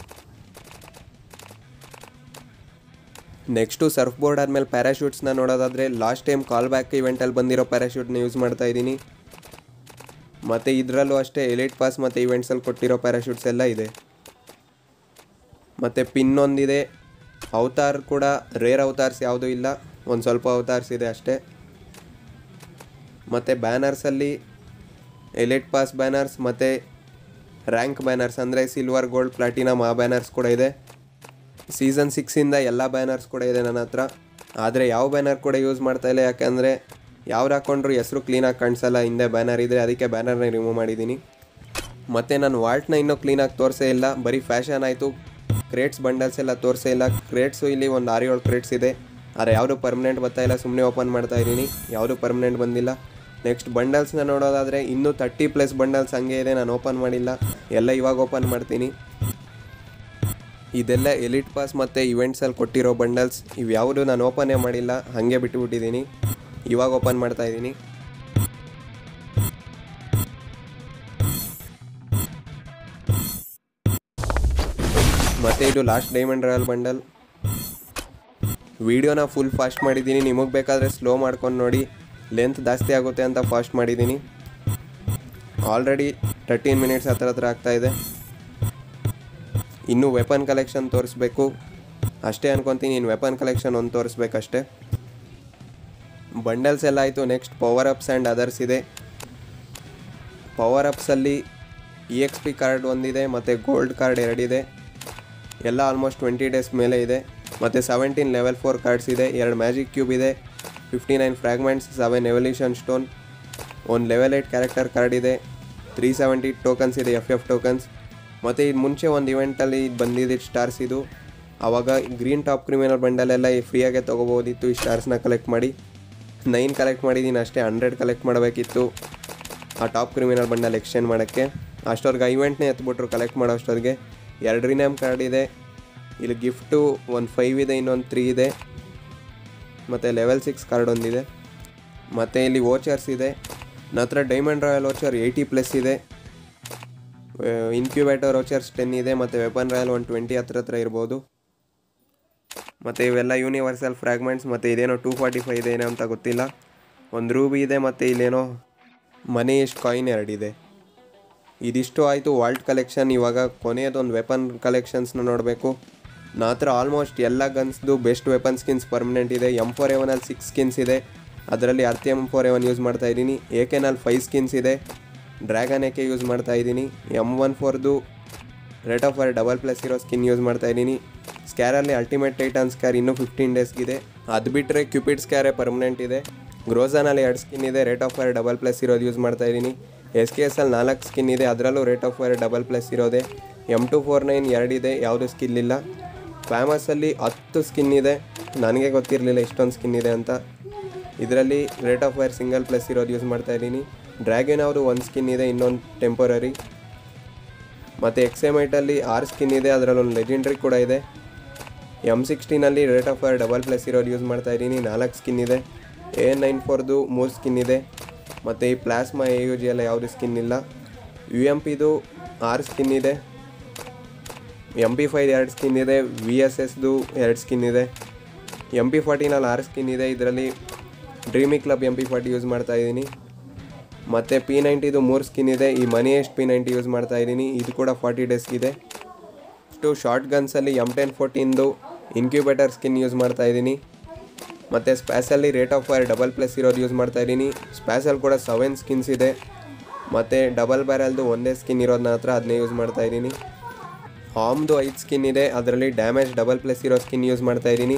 ನೆಕ್ಸ್ಟು ಸರ್ಫ್ ಬೋರ್ಡ್ ಆದಮೇಲೆ ಪ್ಯಾರಾಶೂಟ್ಸ್ನ ನೋಡೋದಾದರೆ ಲಾಸ್ಟ್ ಟೈಮ್ ಕಾಲ್ ಬ್ಯಾಕ್ ಇವೆಂಟಲ್ಲಿ ಬಂದಿರೋ ಪ್ಯಾರಾಶೂಟ್ನ ಯೂಸ್ ಮಾಡ್ತಾ ಇದ್ದೀನಿ ಮತ್ತು ಇದರಲ್ಲೂ ಅಷ್ಟೇ ಎಲಿಟ್ ಪಾಸ್ ಮತ್ತು ಇವೆಂಟ್ಸಲ್ಲಿ ಕೊಟ್ಟಿರೋ ಪ್ಯಾರಾಶೂಟ್ಸ್ ಎಲ್ಲ ಇದೆ ಮತ್ತು ಪಿನ್ ಒಂದಿದೆ ಅವತಾರ್ ಕೂಡ ರೇರ್ ಅವತಾರ್ಸ್ ಯಾವುದೂ ಇಲ್ಲ ಒಂದು ಸ್ವಲ್ಪ ಅವತಾರ್ಸ್ ಇದೆ ಅಷ್ಟೇ ಮತ್ತು ಬ್ಯಾನರ್ಸಲ್ಲಿ ಎಲಿಟ್ ಪಾಸ್ ಬ್ಯಾನರ್ಸ್ ಮತ್ತು ರ್ಯಾಂಕ್ ಬ್ಯಾನರ್ಸ್ ಅಂದರೆ ಸಿಲ್ವರ್ ಗೋಲ್ಡ್ ಪ್ಲಾಟಿನಮ್ ಆ ಬ್ಯಾನರ್ಸ್ ಕೂಡ ಇದೆ ಸೀಸನ್ ಸಿಕ್ಸಿಂದ ಎಲ್ಲ ಬ್ಯಾನರ್ಸ್ ಕೂಡ ಇದೆ ನನ್ನ ಹತ್ರ ಆದರೆ ಯಾವ ಬ್ಯಾನರ್ ಕೂಡ ಯೂಸ್ ಮಾಡ್ತಾ ಇಲ್ಲ ಯಾಕೆಂದರೆ ಯಾವ್ದು ಹಾಕೊಂಡ್ರು ಹೆಸರು ಕ್ಲೀನಾಗಿ ಕಾಣಿಸಲ್ಲ ಹಿಂದೆ ಬ್ಯಾನರ್ ಇದೆ ಅದಕ್ಕೆ ಬ್ಯಾನರ್ನ ರಿಮೂವ್ ಮಾಡಿದ್ದೀನಿ ಮತ್ತು ನಾನು ವಾಲ್ಟ್ನ ಇನ್ನೂ ಕ್ಲೀನಾಗಿ ತೋರಿಸೇ ಇಲ್ಲ ಬರೀ ಫ್ಯಾಷನ್ ಆಯಿತು ಕ್ರೇಟ್ಸ್ ಬಂಡಲ್ಸ್ ಎಲ್ಲ ತೋರಿಸೇ ಇಲ್ಲ ಕ್ರೇಟ್ಸು ಇಲ್ಲಿ ಒಂದು ಆರು ಏಳು ಕ್ರೇಟ್ಸ್ ಇದೆ ಆದರೆ ಯಾವುದು ಪರ್ಮನೆಂಟ್ ಬರ್ತಾ ಇಲ್ಲ ಸುಮ್ಮನೆ ಓಪನ್ ಮಾಡ್ತಾ ಇದ್ದೀನಿ ಯಾವುದು ಪರ್ಮನೆಂಟ್ ಬಂದಿಲ್ಲ ನೆಕ್ಸ್ಟ್ ಬಂಡಲ್ಸ್ನ ನೋಡೋದಾದರೆ ಇನ್ನೂ ತರ್ಟಿ ಪ್ಲಸ್ ಬಂಡಲ್ಸ್ ಹಂಗೆ ಇದೆ ನಾನು ಓಪನ್ ಮಾಡಿಲ್ಲ ಎಲ್ಲ ಇವಾಗ ಓಪನ್ ಮಾಡ್ತೀನಿ ಇದೆಲ್ಲ ಎಲಿಟ್ ಪಾಸ್ ಮತ್ತು ಇವೆಂಟ್ಸಲ್ಲಿ ಕೊಟ್ಟಿರೋ ಬಂಡಲ್ಸ್ ಇವ್ಯಾವುದು ನಾನು ಓಪನೇ ಮಾಡಿಲ್ಲ ಹಾಗೆ ಬಿಟ್ಟುಬಿಟ್ಟಿದ್ದೀನಿ ಇವಾಗ ಓಪನ್ ಮಾಡ್ತಾ ಇದ್ದೀನಿ ಮತ್ತು ಇದು ಲಾಸ್ಟ್ ಡೈಮಂಡ್ ರಾಯಲ್ ಬಂಡಲ್ ವಿಡಿಯೋನ ಫುಲ್ ಫಾಸ್ಟ್ ಮಾಡಿದ್ದೀನಿ ನಿಮಗೆ ಬೇಕಾದರೆ ಸ್ಲೋ ಮಾಡ್ಕೊಂಡು ನೋಡಿ ಲೆಂತ್ ಜಾಸ್ತಿ ಆಗುತ್ತೆ ಅಂತ ಫಾಸ್ಟ್ ಮಾಡಿದ್ದೀನಿ ಆಲ್ರೆಡಿ ತರ್ಟೀನ್ ಮಿನಿಟ್ಸ್ ಹತ್ರ ಹತ್ರ ಆಗ್ತಾ ಇದೆ ಇನ್ನೂ ವೆಪನ್ ಕಲೆಕ್ಷನ್ ತೋರಿಸ್ಬೇಕು ಅಷ್ಟೇ ಅನ್ಕೊತೀನಿ ಇನ್ನು ವೆಪನ್ ಕಲೆಕ್ಷನ್ ಒಂದು ತೋರಿಸ್ಬೇಕಷ್ಟೇ ಬಂಡಲ್ಸ್ ಎಲ್ಲ ಆಯಿತು next power ups and others ಇದೆ ಪವರ್ ಅಪ್ಸಲ್ಲಿ ಇ ಎಕ್ಸ್ ಪಿ ಕಾರ್ಡ್ ಒಂದಿದೆ ಮತ್ತು ಗೋಲ್ಡ್ ಕಾರ್ಡ್ ಎರಡಿದೆ ಎಲ್ಲ ಆಲ್ಮೋಸ್ಟ್ ಟ್ವೆಂಟಿ ಡೇಸ್ ಮೇಲೆ ಇದೆ ಮತ್ತು ಸೆವೆಂಟೀನ್ ಲೆವೆಲ್ ಫೋರ್ ಕಾರ್ಡ್ಸ್ ಇದೆ ಎರಡು ಮ್ಯಾಜಿಕ್ ಕ್ಯೂಬ್ ಇದೆ fifty nine fragments seven evolution stone ಒಂದು ಲೆವೆಲ್ ಏಯ್ಟ್ ಕ್ಯಾರೆಕ್ಟರ್ ಕಾರ್ಡ್ ಇದೆ ತ್ರೀ ಸೆವೆಂಟಿ ಟೋಕನ್ಸ್ ಇದೆ ಎಫ್ ಎಫ್ ಟೋಕನ್ಸ್ ಮತ್ತು ಇದು ಮುಂಚೆ ಒಂದು ಇವೆಂಟಲ್ಲಿ ಬಂದಿದ್ದಿದ್ದು ಸ್ಟಾರ್ಸ್ ಇದು ಆವಾಗ ಗ್ರೀನ್ ಟಾಪ್ ಕ್ರಿಮಿನಲ್ ಬಂಡಲೆಲ್ಲ ಫ್ರೀಯಾಗೆ ತೊಗೋಬೋದಿತ್ತು ಈ ಸ್ಟಾರ್ಸ್ನ ಕಲೆಕ್ಟ್ ಮಾಡಿ ನೈನ್ ಕಲೆಕ್ಟ್ ಮಾಡಿದ್ದೀನಿ ಅಷ್ಟೇ ಹಂಡ್ರೆಡ್ ಕಲೆಕ್ಟ್ ಮಾಡಬೇಕಿತ್ತು ಆ ಟಾಪ್ ಕ್ರಿಮಿನಲ್ ಬಂಡಲ್ ಎಕ್ಸ್ಚೇಂಜ್ ಮಾಡೋಕ್ಕೆ ಅಷ್ಟೊರ್ಗೆ ಇವೆಂಟ್ನೇ ಎತ್ಬಿಟ್ರು ಕಲೆಕ್ಟ್ ಮಾಡೋ ಅಷ್ಟೊತ್ತಿಗೆ ಎರಡು ರಿನೇಮ್ ಕಾರ್ಡ್ ಇದೆ ಇಲ್ಲಿ ಗಿಫ್ಟು ಒಂದು ಫೈವ್ ಇದೆ ಇನ್ನೊಂದು ತ್ರೀ ಇದೆ ಮತ್ತು ಲೆವೆಲ್ ಸಿಕ್ಸ್ ಕಾರ್ಡ್ ಒಂದಿದೆ ಮತ್ತು ಇಲ್ಲಿ ವೋಚರ್ಸ್ ಇದೆ ನನ್ನ ಹತ್ರ diamond royale voucher eighty plus ಇದೆ ಇನ್ಕ್ಯುಬೇಟರ್ ವೋಚರ್ಸ್ ಟೆನ್ ಇದೆ ಮತ್ತು ವೆಪನ್ ರಾಯಲ್ ಒನ್ ಟ್ವೆಂಟಿ ಹತ್ರ ಹತ್ರ ಇರ್ಬೋದು ಮತ್ತು ಇವೆಲ್ಲ ಯೂನಿವರ್ಸಲ್ ಫ್ರ್ಯಾಗ್ಮೆಂಟ್ಸ್ ಮತ್ತು ಇದೇನೋ ಟೂ ಫಾರ್ಟಿ ಫೈವ್ ಇದೆ ಏನೋ ಅಂತ ಗೊತ್ತಿಲ್ಲ ಒಂದು ರೂಬಿ ಇದೆ ಮತ್ತು ಇಲ್ಲೇನೋ ಮನಿ ಇಷ್ಟು ಕಾಯಿನ್ ಎರಡಿದೆ ಇದಿಷ್ಟು ಆಯಿತು ವಾಲ್ಟ್ ಕಲೆಕ್ಷನ್ ಇವಾಗ ಕೊನೆಯದೊಂದು ವೆಪನ್ ಕಲೆಕ್ಷನ್ಸ್ನ ನೋಡಬೇಕು ನಾ ಹತ್ರ ಆಲ್ಮೋಸ್ಟ್ ಎಲ್ಲ ಗನ್ಸ್ದು ಬೆಸ್ಟ್ ವೆಪನ್ ಸ್ಕಿನ್ಸ್ ಪರ್ಮನೆಂಟ್ ಇದೆ ಎಮ್ ಫೋರ್ ಎವನಲ್ಲಿ ಸಿಕ್ಸ್ ಸ್ಕಿನ್ಸ್ ಇದೆ ಅದರಲ್ಲಿ ಅರ್ತಿ ಎಮ್ ಫೋರ್ ಎವನ್ ಯೂಸ್ ಮಾಡ್ತಾ ಇದ್ದೀನಿ ಎ ಕೆನಲ್ಲಿ ಫೈವ್ ಸ್ಕಿನ್ಸ್ ಇದೆ ಡ್ರ್ಯಾಗನ್ ಎಕೆ ಯೂಸ್ ಮಾಡ್ತಾ ಇದ್ದೀನಿ ಎಮ್ ಒನ್ ಫೋರ್ದು rate of fire double plus ಇರೋ ಸ್ಕಿನ್ ಯೂಸ್ ಮಾಡ್ತಾ ಇದ್ದೀನಿ ಸ್ಕ್ಯಾರಲ್ಲಿ ಅಲ್ಟಿಮೇಟ್ ಟೈಟನ್ ಸ್ಕ್ಯಾರ್ ಇನ್ನೂ ಫಿಫ್ಟೀನ್ ಡೇಸ್ಗಿದೆ ಅದು ಬಿಟ್ಟರೆ ಕ್ಯೂಪಿಡ್ ಸ್ಕ್ಯಾರೇ ಪರ್ಮನೆಂಟ್ ಇದೆ ಗ್ರೋಝಾನಲ್ಲಿ ಎರಡು ಸ್ಕಿನ್ ಇದೆ rate of fire double plus ಇರೋದು ಯೂಸ್ ಮಾಡ್ತಾ ಇದ್ದೀನಿ ಎಸ್ ಕೆ ಎಸ್ ಅಲ್ಲಿ ನಾಲ್ಕು ಸ್ಕಿನ್ ಇದೆ ಅದರಲ್ಲೂ rate of fire double plus ಇರೋದೆ ಎಮ್ ಟು ಫೋರ್ ನೈನ್ ಎರಡಿದೆ ಯಾವುದು ಸ್ಕಿಲ್ ಇಲ್ಲ ಫ್ಯಾಮಸಲ್ಲಿ ಹತ್ತು ಸ್ಕಿನ್ ಇದೆ ನನಗೆ ಗೊತ್ತಿರಲಿಲ್ಲ ಇಷ್ಟೊಂದು ಸ್ಕಿನ್ ಇದೆ ಅಂತ ಇದರಲ್ಲಿ rate of fire single plus ಇರೋದು ಯೂಸ್ ಮಾಡ್ತಾ ಇದ್ದೀನಿ ಡ್ರ್ಯಾಗನ್ ಅವರು ಒಂದು ಸ್ಕಿನ್ ಇದೆ ಇನ್ನೊಂದು ಟೆಂಪರರಿ ಮತ್ತು ಎಕ್ಸೆಮೈಟಲ್ಲಿ ಆರು ಸ್ಕಿನ್ ಇದೆ ಅದರಲ್ಲಿ ಒಂದು ಲೆಜೆಂಡ್ರಿ ಕೂಡ ಇದೆ ಎಮ್ ಸಿಕ್ಸ್ಟೀನಲ್ಲಿ rate of fire double plus ಇರೋದು ಯೂಸ್ ಮಾಡ್ತಾ ಇದ್ದೀನಿ ನಾಲ್ಕು ಸ್ಕಿನ್ ಇದೆ ಎ ನೈನ್ ಫೋರ್ದು ಮೂರು ಸ್ಕಿನ್ ಇದೆ ಮತ್ತು ಈ ಪ್ಲಾಸ್ಮಾ ಎ ಯು ಜಿ ಎಲ್ಲ ಯಾವುದು ಸ್ಕಿನ್ ಇಲ್ಲ ಯು ಎಮ್ ಪಿದು ಆರು ಸ್ಕಿನ್ ಇದೆ ಎಮ್ ಪಿ ಫೈವ್ ಎರಡು ಸ್ಕಿನ್ ಇದೆ ವಿ ಎಸ್ ಎಸ್ದು ಎರಡು ಸ್ಕಿನ್ ಇದೆ ಎಮ್ ಪಿ ಫಾರ್ಟಿನಲ್ಲಿ ಆರು ಸ್ಕಿನ್ ಇದೆ ಇದರಲ್ಲಿ dreamy club M P forty use ಮಾಡ್ತಾ ಇದ್ದೀನಿ ಮತ್ತು ಪಿ ನೈಂಟಿದು ಮೂರು ಸ್ಕಿನ್ ಇದೆ ಈ ಮನಿ ಎಷ್ಟು ಪಿ ನೈಂಟಿ ಯೂಸ್ ಮಾಡ್ತಾ ಇದ್ದೀನಿ ಇದು ಕೂಡ ಫಾರ್ಟಿ ಡೇಸ್ಗಿದೆ ಇಷ್ಟು ಶಾರ್ಟ್ ಗನ್ಸಲ್ಲಿ ಎಮ್ ಟೆನ್ ಫೋರ್ಟೀನ್ದು ಇನ್ಕ್ಯುಬೇಟರ್ ಸ್ಕಿನ್ ಯೂಸ್ ಮಾಡ್ತಾ ಇದ್ದೀನಿ ಮತ್ತು ಸ್ಪ್ಯಾಸಲ್ಲಿ rate of fire double plus ಇರೋದು ಯೂಸ್ ಮಾಡ್ತಾ ಇದ್ದೀನಿ ಸ್ಪ್ಯಾಸಲ್ ಕೂಡ ಸೆವೆನ್ ಸ್ಕಿನ್ಸ್ ಇದೆ ಮತ್ತು ಡಬಲ್ ಬ್ಯಾರಲ್ದು ಒಂದೇ ಸ್ಕಿನ್ ಇರೋದನ್ನ ಹತ್ರ ಅದನ್ನೇ ಯೂಸ್ ಮಾಡ್ತಾ ಇದ್ದೀನಿ ಆಮ್ದು ಐದು ಸ್ಕಿನ್ ಇದೆ ಅದರಲ್ಲಿ ಡ್ಯಾಮೇಜ್ ಡಬಲ್ ಪ್ಲಸ್ ಇರೋ ಸ್ಕಿನ್ ಯೂಸ್ ಮಾಡ್ತಾ ಇದ್ದೀನಿ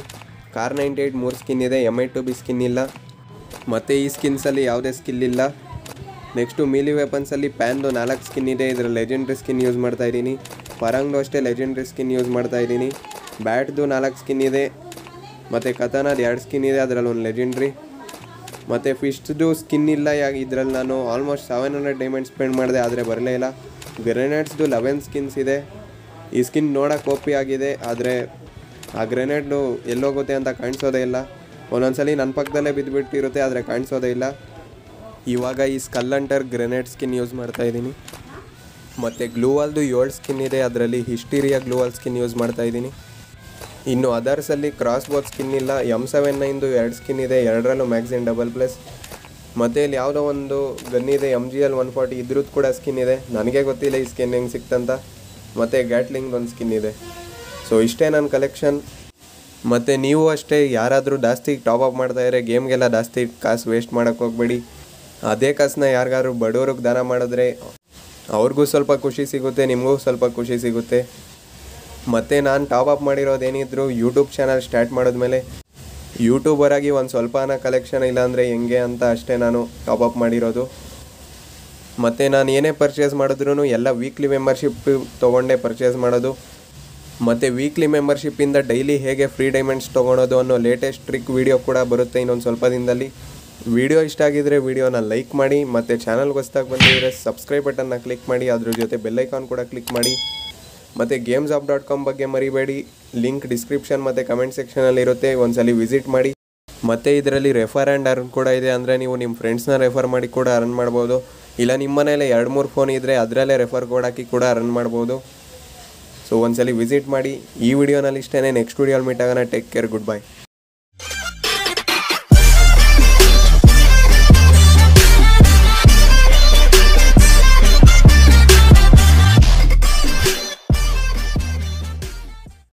ಕಾರ್ ನೈಂಟಿ ಏಯ್ಟ್ ಮೂರು ಸ್ಕಿನ್ ಇದೆ M I two B skin ಇಲ್ಲ ಮತ್ತು ಈ ಸ್ಕಿನ್ಸಲ್ಲಿ ಯಾವುದೇ ಸ್ಕಿಲ್ ಇಲ್ಲ ನೆಕ್ಸ್ಟು ಮೀಲಿ ವೆಪನ್ಸಲ್ಲಿ ಪ್ಯಾನ್ದು ನಾಲ್ಕು ಸ್ಕಿನ್ ಇದೆ ಇದರ ಲೆಜೆಂಡ್ರಿ ಸ್ಕಿನ್ ಯೂಸ್ ಮಾಡ್ತಾ ಇದ್ದೀನಿ ಪರಂಗ್ದು ಅಷ್ಟೇ ಲೆಜೆಂಡ್ರಿ ಸ್ಕಿನ್ ಯೂಸ್ ಮಾಡ್ತಾ ಇದ್ದೀನಿ ಬ್ಯಾಟ್ದು ನಾಲ್ಕು ಸ್ಕಿನ್ ಇದೆ ಮತ್ತು ಕತಾನದು ಎರಡು ಸ್ಕಿನ್ ಇದೆ ಅದರಲ್ಲಿ ಒಂದು ಲೆಜೆಂಡ್ರಿ ಮತ್ತು ಫಿಶ್ದು ಸ್ಕಿನ್ ಇಲ್ಲ ಯಾಕೆ ಇದರಲ್ಲಿ ನಾನು almost seven hundred diamond spend ಮಾಡಿದೆ ಆದರೆ ಬರಲೇ ಇಲ್ಲ ಗ್ರೆನೇಡ್ಸ್ದು ಲೆವೆನ್ ಸ್ಕಿನ್ಸ್ ಇದೆ ಈ ಸ್ಕಿನ್ ನೋಡೋಕೆ ಕಾಪಿ ಆಗಿದೆ ಆದರೆ ಆ ಗ್ರೆನೇಡ್ದು ಎಲ್ಲೋಗುತ್ತೆ ಅಂತ ಕಾಣಿಸೋದೇ ಇಲ್ಲ ಒಂದೊಂದ್ಸಲಿ ನನ್ನ ಪಕ್ಕದಲ್ಲೇ ಬಿದ್ದುಬಿಟ್ಟಿರುತ್ತೆ ಆದರೆ ಕಾಣಿಸೋದೇ ಇಲ್ಲ ಇವಾಗ ಈ skull hunter grenade skin use ಮಾಡ್ತಾ ಇದ್ದೀನಿ ಮತ್ತು ಗ್ಲೂವಲ್ದು ಏಳು ಸ್ಕಿನ್ ಇದೆ ಅದರಲ್ಲಿ ಹಿಸ್ಟೀರಿಯಾ ಗ್ಲೂವಲ್ ಸ್ಕಿನ್ ಯೂಸ್ ಮಾಡ್ತಾ ಇದ್ದೀನಿ ಇನ್ನು ಅದರ್ಸಲ್ಲಿ ಕ್ರಾಸ್ ಬೋತ್ ಸ್ಕಿನ್ ಇಲ್ಲ ಎಮ್ ಸೆವೆನ್ ನೈನ್ದು ಎರಡು ಸ್ಕಿನ್ ಇದೆ ಎರಡರಲ್ಲೂ ಮ್ಯಾಗ್ಝಿನ್ ಡಬಲ್ ಪ್ಲಸ್ ಮತ್ತು ಇಲ್ಲಿ ಯಾವುದೋ ಒಂದು ಗನ್ ಇದೆ M G L one forty ಇದ್ರದ್ದು ಕೂಡ ಸ್ಕಿನ್ ಇದೆ ನನಗೆ ಗೊತ್ತಿಲ್ಲ ಈ ಸ್ಕಿನ್ ಹೆಂಗೆ ಸಿಕ್ತಂತ ಮತ್ತು ಗ್ಯಾಟ್ಲಿಂಗ್ ಒಂದು ಸ್ಕಿನ್ ಇದೆ ಸೊ ಇಷ್ಟೇ ನನ್ನ ಕಲೆಕ್ಷನ್ ಮತ್ತು ನೀವು ಅಷ್ಟೇ ಯಾರಾದರೂ ಜಾಸ್ತಿ ಟಾಪ್ ಅಪ್ ಮಾಡ್ತಾ ಇದ್ರೆ ಗೇಮ್ಗೆಲ್ಲ ಜಾಸ್ತಿ ಕಾಸು ವೇಸ್ಟ್ ಮಾಡೋಕ್ಕೆ ಹೋಗಬೇಡಿ ಅದೇ ಕಾಸನ್ನ ಯಾರಿಗಾದ್ರು ಬಡವ್ರಿಗೆ ದಾನ ಮಾಡಿದ್ರೆ ಅವ್ರಿಗೂ ಸ್ವಲ್ಪ ಖುಷಿ ಸಿಗುತ್ತೆ ನಿಮಗೂ ಸ್ವಲ್ಪ ಖುಷಿ ಸಿಗುತ್ತೆ ಮತ್ತು ನಾನು ಟಾಪ್ ಅಪ್ ಮಾಡಿರೋದೇನಿದ್ರು ಯೂಟ್ಯೂಬ್ ಚಾನಲ್ ಸ್ಟಾರ್ಟ್ ಮಾಡಿದ್ಮೇಲೆ ಯೂಟ್ಯೂಬರ್ ಆಗಿ ಒಂದು ಸ್ವಲ್ಪನ ಕಲೆಕ್ಷನ್ ಇಲ್ಲಾಂದರೆ ಹೆಂಗೆ ಅಂತ ಅಷ್ಟೇ ನಾನು ಟಾಪ್ ಅಪ್ ಮಾಡಿರೋದು ಮತ್ತು ನಾನು ಏನೇ ಪರ್ಚೇಸ್ ಮಾಡಿದ್ರು ಎಲ್ಲ ವೀಕ್ಲಿ ಮೆಂಬರ್ಶಿಪ್ ತೊಗೊಂಡೇ ಪರ್ಚೇಸ್ ಮಾಡೋದು ಮತ್ತು ವೀಕ್ಲಿ ಮೆಂಬರ್ಶಿಪ್ಪಿಂದ ಡೈಲಿ ಹೇಗೆ ಫ್ರೀ ಡೈಮಂಡ್ಸ್ ತೊಗೊಳೋದು ಅನ್ನೋ ಲೇಟೆಸ್ಟ್ ಟ್ರಿಕ್ ವಿಡಿಯೋ ಕೂಡ ಬರುತ್ತೆ ಇನ್ನೊಂದು ಸ್ವಲ್ಪ ದಿನದಲ್ಲಿ ವಿಡಿಯೋ ಇಷ್ಟ ಆಗಿದ್ರೆ ವಿಡಿಯೋನ ಲೈಕ್ ಮಾಡಿ ಮತ್ತು ಚಾನಲ್ಗೆ ಹೊಸ್ದಾಗಿ ಬಂದಿದ್ರೆ ಸಬ್ಸ್ಕ್ರೈಬ್ ಬಟನ್ನ ಕ್ಲಿಕ್ ಮಾಡಿ ಅದ್ರ ಜೊತೆ ಬೆಲ್ಲೈಕಾನ್ ಕೂಡ ಕ್ಲಿಕ್ ಮಾಡಿ ಮತ್ತು ಗೇಮ್ಸ್ ಆಫ್ ಡಾಟ್ ಕಾಮ್ ಬಗ್ಗೆ ಮರಿಬೇಡಿ ಲಿಂಕ್ ಡಿಸ್ಕ್ರಿಪ್ಷನ್ ಮತ್ತು ಕಮೆಂಟ್ ಸೆಕ್ಷನಲ್ಲಿ ಇರುತ್ತೆ ಒಂದ್ಸಲಿ ವಿಸಿಟ್ ಮಾಡಿ ಮತ್ತು ಇದರಲ್ಲಿ ರೆಫರ್ ಆ್ಯಂಡ್ ಅರ್ನ್ ಕೂಡ ಇದೆ ಅಂದರೆ ನೀವು ನಿಮ್ಮ ಫ್ರೆಂಡ್ಸ್ನ ರೆಫರ್ ಮಾಡಿ ಕೂಡ ಅರ್ನ್ ಮಾಡ್ಬೋದು ಇಲ್ಲ ನಿಮ್ಮ ಮನೇಲಿ ಎರಡು ಮೂರು ಫೋನ್ ಇದ್ದರೆ ಅದರಲ್ಲೇ ರೆಫರ್ ಕೋಡ್ ಹಾಕಿ ಕೂಡ ಅರ್ನ್ ಮಾಡ್ಬೋದು ಸೊ ಒಂದ್ಸಲಿ ವಿಸಿಟ್ ಮಾಡಿ ಈ ವಿಡಿಯೋನಲ್ಲಿ ಇಷ್ಟೇ ನೆಕ್ಸ್ಟ್ ವಿಡಿಯೋಲಿ ಮೀಟ್ ಆಗೋಣ ಟೇಕ್ ಕೇರ್ ಗುಡ್ ಬೈ